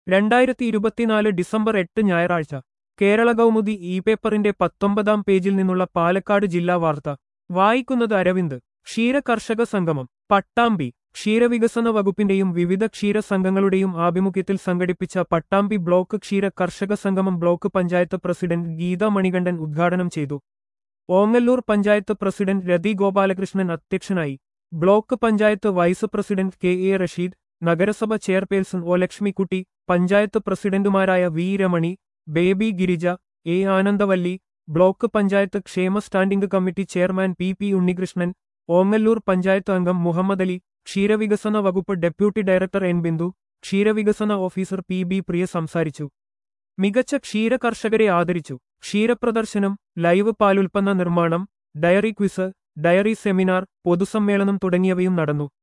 രണ്ടായിരത്തി ഇരുപത്തിനാല് ഡിസംബർ എട്ട് ഞായറാഴ്ച കേരള കൗമുദി ഇ പേപ്പറിന്റെ പത്തൊമ്പതാം പേജിൽ നിന്നുള്ള പാലക്കാട് ജില്ലാ വാർത്ത വായിക്കുന്നത് അരവിന്ദ് ക്ഷീര കർഷക സംഗമം പട്ടാമ്പി ക്ഷീരവികസന വകുപ്പിന്റെയും വിവിധ ക്ഷീര സംഘങ്ങളുടെയും ആഭിമുഖ്യത്തിൽ സംഘടിപ്പിച്ച പട്ടാമ്പി ബ്ലോക്ക് ക്ഷീര കർഷക സംഗമം ബ്ലോക്ക് പഞ്ചായത്ത് പ്രസിഡന്റ് ഗീത മണികണ്ഠൻ ഉദ്ഘാടനം ചെയ്തു ഓങ്ങല്ലൂർ പഞ്ചായത്ത് പ്രസിഡന്റ് രതി ഗോപാലകൃഷ്ണൻ അധ്യക്ഷനായി block panchayat vice president K A Rasheed നഗരസഭ ചെയർപേഴ്സൺ ഒ ലക്ഷ്മിക്കുട്ടി പഞ്ചായത്ത് പ്രസിഡന്റുമാരായ V Ramani Baby Girija A Anandavalli block panchayat ക്ഷേമ standing committee chairman P P Unnikrishnan Ongallur panchayat അംഗം മുഹമ്മദ് അലി ക്ഷീരവികസന വകുപ്പ് ഡെപ്യൂട്ടി ഡയറക്ടർ എൻ ബിന്ദു ക്ഷീരവികസന ഓഫീസർ പി ബി പ്രിയ സംസാരിച്ചു മികച്ച ക്ഷീര കർഷകരെ ആദരിച്ചു ക്ഷീരപ്രദർശനം ലൈവ് പാലുൽപ്പന്ന നിർമ്മാണം ഡയറി ക്വിസ് ഡയറി സെമിനാർ പൊതുസമ്മേളനം തുടങ്ങിയവയും നടന്നു